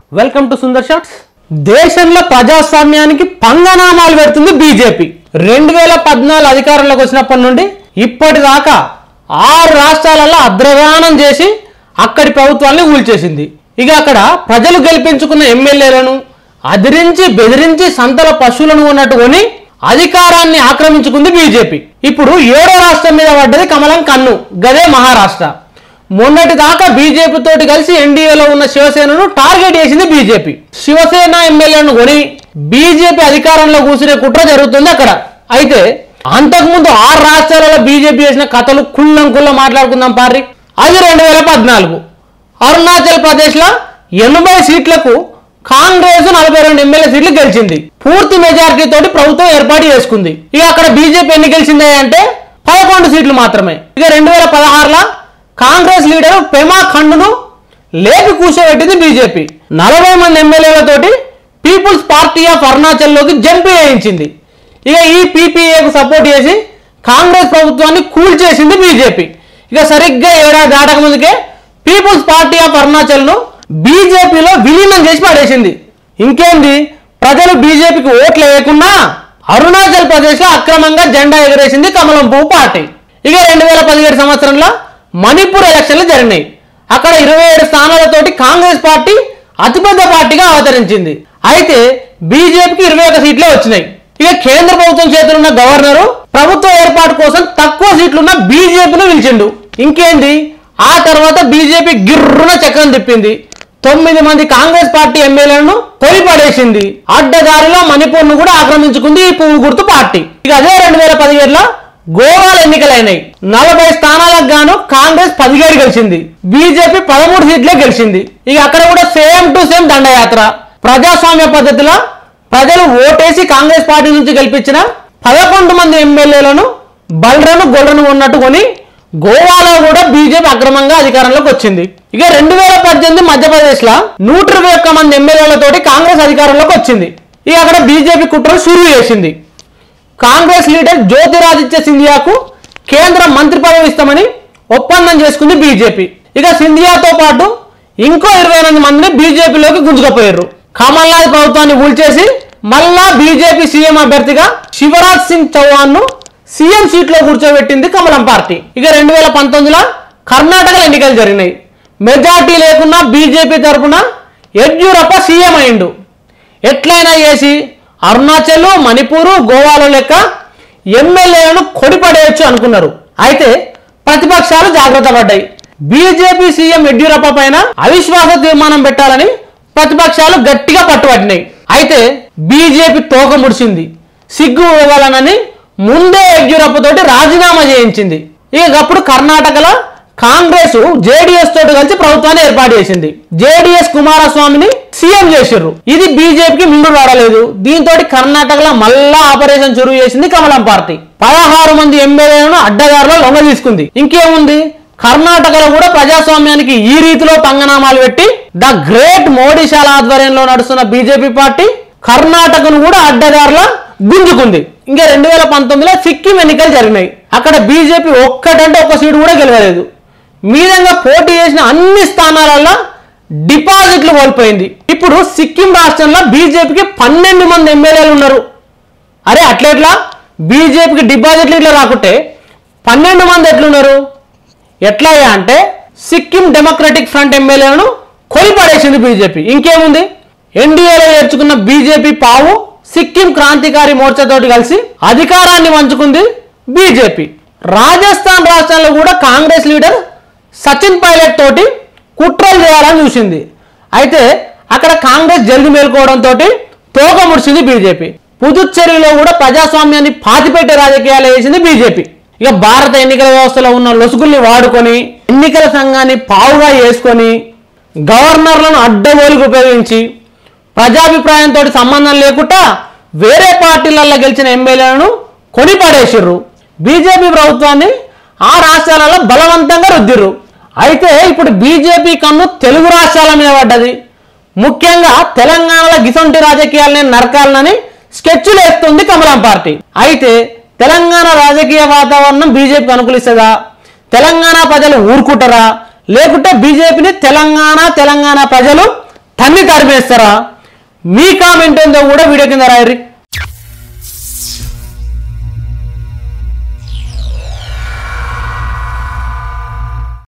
welcome to Sundar shots దేశంలో ప్రజాస్వామ్యానికి పంగనామాలు పెడుతుంది బీజేపీ రెండు వేల పద్నాలుగు అధికారంలోకి వచ్చినప్పటి నుండి ఇప్పటిదాకా ఆరు రాష్ట్రాలలో అగ్రగానం చేసి అక్కడి ప్రభుత్వాన్ని ఊల్చేసింది ఇక అక్కడ ప్రజలు గెలిపించుకున్న ఎమ్మెల్యేలను అదిరించి బెదిరించి సంతల పశువులను ఉన్నట్టు కొని అధికారాన్ని ఆక్రమించుకుంది బీజేపీ ఇప్పుడు ఏడో రాష్ట్రం మీద పడ్డది కమలం కన్ను గదే మహారాష్ట్ర మొన్నటి దాకా బీజేపీ తోటి కలిసి ఎన్డీఏలో ఉన్న శివసేనను టార్గెట్ చేసింది బీజేపీ శివసేన ఎమ్మెల్యేలను కొని బీజేపీ అధికారంలో కూర్చునే కుట్ర జరుగుతుంది అక్కడ అయితే అంతకుముందు ఆరు రాష్ట్రాలలో బీజేపీ చేసిన కథలు కుల్లం కుల్ల మాట్లాడుకుందాం పారి అది రెండు వేల పద్నాలుగు అరుణాచల్ ప్రదేశ్లో ఎనభై సీట్లకు కాంగ్రెస్ నలభై రెండు ఎమ్మెల్యే సీట్లు గెలిచింది పూర్తి మెజారిటీ తోటి ప్రభుత్వం ఏర్పాటు చేసుకుంది ఇక అక్కడ బీజేపీ ఎన్ని గెలిచింది అంటే పదకొండు సీట్లు మాత్రమే ఇక రెండు వేల పదహారులో కాంగ్రెస్ లీడర్ పెమా ఖండ్ను లేపి కూర్చోబెట్టింది బీజేపీ నలభై మంది ఎమ్మెల్యేలతోటి పీపుల్స్ పార్టీ ఆఫ్ అరుణాచల్లోకి జంప్ చేయించింది ఇక ఈ పీపీఏకు సపోర్ట్ చేసి కాంగ్రెస్ ప్రభుత్వాన్ని కూల్చేసింది బీజేపీ ఇక సరిగ్గా ఏడాది దాటక ముందుకే పీపుల్స్ పార్టీ ఆఫ్ అరుణాచల్ను బీజేపీలో విలీనం చేసి పడేసింది ఇంకేంది ప్రజలు బీజేపీకి ఓట్లు వేయకుండా అరుణాచల్ ప్రదేశ్లో అక్రమంగా జెండా ఎగరేసింది కమలం పువ్వు పార్టీ ఇక రెండు వేల పదిహేడు సంవత్సరంలో మణిపూర్ ఎలక్షన్లు జరిగినాయి అక్కడ ఇరవై ఏడు స్థానాలతోటి కాంగ్రెస్ పార్టీ అతిపెద్ద పార్టీగా అవతరించింది అయితే బీజేపీకి ఇరవై ఒక సీట్లే వచ్చినాయి ఇక కేంద్ర ప్రభుత్వం చేతులు ఉన్న గవర్నరు ప్రభుత్వ ఏర్పాటు కోసం తక్కువ సీట్లున్న బీజేపీని పిలిచిండు ఇంకేంది ఆ తర్వాత బీజేపీ గిర్రున చక్రం తిప్పింది తొమ్మిది మంది కాంగ్రెస్ పార్టీ ఎమ్మెల్యేలను కొలిపడేసింది అడ్డదారిలో మణిపూర్ ను కూడా ఆక్రమించుకుంది ఈ పువ్వు గుర్తు పార్టీ ఇక అదే రెండు వేల పదిహేడులో గోవాలో ఎన్నికలైనాయి నలభై స్థానాలకు గాను కాంగ్రెస్ పదిహేడు గెలిచింది బీజేపీ పదమూడు సీట్లే గెలిచింది ఇక అక్కడ కూడా సేమ్ టు సేమ్ దండయాత్ర ప్రజాస్వామ్య పద్ధతిలో ప్రజలు ఓటేసి కాంగ్రెస్ పార్టీ నుంచి గెలిపించిన పదకొండు మంది ఎమ్మెల్యేలను బల్రను గొల్రను ఉన్నట్టు కొని గోవాలో కూడా బీజేపీ అక్రమంగా అధికారంలోకి వచ్చింది ఇక రెండు వేల పద్దెనిమిది మధ్యప్రదేశ్ లో నూట ఇరవై ఒక్క మంది ఎమ్మెల్యేలతోటి కాంగ్రెస్ అధికారంలోకి వచ్చింది ఇక అక్కడ బీజేపీ కుట్రలు షురూ చేసింది కాంగ్రెస్ లీడర్ జ్యోతిరాదిత్య సింధియాకు కేంద్ర మంత్రి పదవి ఇస్తామని ఒప్పందం చేసుకుంది బీజేపీ ఇక సింధియాతో పాటు ఇంకో ఇరవై ఎనిమిది మందిని బీజేపీలోకి గుంజుకుపోయారు కమల్నాథ్ ప్రభుత్వాన్ని ఊల్చేసి మళ్ళా బీజేపీ సీఎం అభ్యర్థిగా శివరాజ్ సింగ్ చౌహాన్ ను సీఎం సీట్లో కూర్చోబెట్టింది కమలం పార్టీ ఇక రెండు వేల పంతొమ్మిదిలో కర్ణాటకలో ఎన్నికలు జరిగినాయి మెజార్టీ లేకున్నా బీజేపీ తరపున యడ్యూరప్ప సీఎం అయిండు ఎట్లయినా చేసి అరుణాచల్ మణిపూరు గోవాలో లెక్క ఎమ్మెల్యేలను కొడిపడేయచ్చు అనుకున్నారు అయితే ప్రతిపక్షాలు జాగ్రత్త పడ్డాయి బీజేపీ సీఎం యడ్యూరప్ప పైన అవిశ్వాస తీర్మానం పెట్టాలని ప్రతిపక్షాలు గట్టిగా పట్టుబట్టినాయి అయితే బీజేపీ తోక ముడిచింది సిగ్గు ఇవ్వాలనని ముందే యడ్యూరప్ప తోటి రాజీనామా చేయించింది ఇక అప్పుడు కర్ణాటకలో కాంగ్రెస్ జేడీఎస్ తోటి కలిసి ప్రభుత్వాన్ని ఏర్పాటు చేసింది జేడీఎస్ కుమారస్వామిని సీఎం చేసిర్రు ఇది బీజేపీకి ముందు రాడలేదు దీంతో కర్ణాటకలో మళ్ళా ఆపరేషన్ చురువు చేసింది కమలం పార్టీ పదహారు మంది ఎమ్మెల్యేలను అడ్డదారిలో లొంగ తీసుకుంది ఇంకేముంది కర్ణాటకలో కూడా ప్రజాస్వామ్యానికి ఈ రీతిలో పంగనామాలు పెట్టి ద గ్రేట్ మోడీశాల ఆధ్వర్యంలో నడుస్తున్న బీజేపీ పార్టీ కర్ణాటకను కూడా అడ్డదారిలో గుంజుకుంది ఇంకా రెండు వేల పంతొమ్మిదిలో సిక్కిం ఎన్నికలు జరిగినాయి అక్కడ బీజేపీ ఒక్కటంటే ఒక్క సీటు కూడా గెలవలేదు మీదంగా పోటీ చేసిన అన్ని స్థానాలలో డిపాజిట్లు కోల్పోయింది ఇప్పుడు సిక్కిం రాష్ట్రంలో బీజేపీకి పన్నెండు మంది ఎమ్మెల్యేలు ఉన్నారు అరే అట్లెట్లా బీజేపీకి డిపాజిట్లు ఇట్లా రాకుంటే పన్నెండు మంది ఎట్లున్నారు ఎట్లా అంటే సిక్కిం డెమోక్రటిక్ ఫ్రంట్ ఎమ్మెల్యేలను కొలిపడేసింది బీజేపీ ఇంకేముంది ఎన్డీఏలో చేర్చుకున్న బీజేపీ పావు సిక్కిం క్రాంతికారి మోర్చాతోటి కలిసి అధికారాన్ని పంచుకుంది బీజేపీ రాజస్థాన్ రాష్ట్రంలో కూడా కాంగ్రెస్ లీడర్ సచిన్ పైలట్ తోటి కుట్రలు చేయాలని చూసింది అయితే అక్కడ కాంగ్రెస్ జల్ది మేల్కోవడంతో తోక ముడిచింది బీజేపీ పుదుచ్చేరిలో కూడా ప్రజాస్వామ్యాన్ని పాతిపెట్టే రాజకీయాలు వేసింది బీజేపీ ఇక భారత ఎన్నికల వ్యవస్థలో ఉన్న లొసుగుల్ని వాడుకొని ఎన్నికల సంఘాన్ని పావుగా వేసుకొని గవర్నర్లను అడ్డగోలుకు ఉపయోగించి ప్రజాభిప్రాయంతో సంబంధం లేకుండా వేరే పార్టీలలో గెలిచిన ఎమ్మెల్యేలను కొనిపడేసిర్రు బీజేపీ ప్రభుత్వాన్ని ఆ రాష్ట్రాలలో బలవంతంగా రుద్దిర్రు అయితే ఇప్పుడు బీజేపీ కన్ను తెలుగు రాష్ట్రాల మీద పడ్డది ముఖ్యంగా తెలంగాణలో గిసొంటి రాజకీయాలని నరకాలనని స్కెచ్లు వేస్తుంది కమలం పార్టీ అయితే తెలంగాణ రాజకీయ వాతావరణం బీజేపీకి అనుకూలిస్తుందా తెలంగాణ ప్రజలు ఊరుకుంటారా లేకుంటే బీజేపీని తెలంగాణ తెలంగాణ ప్రజలు తన్ని తరిమేస్తారా మీ కామెంట్ ఏందో కూడా వీడియో కింద రాయరి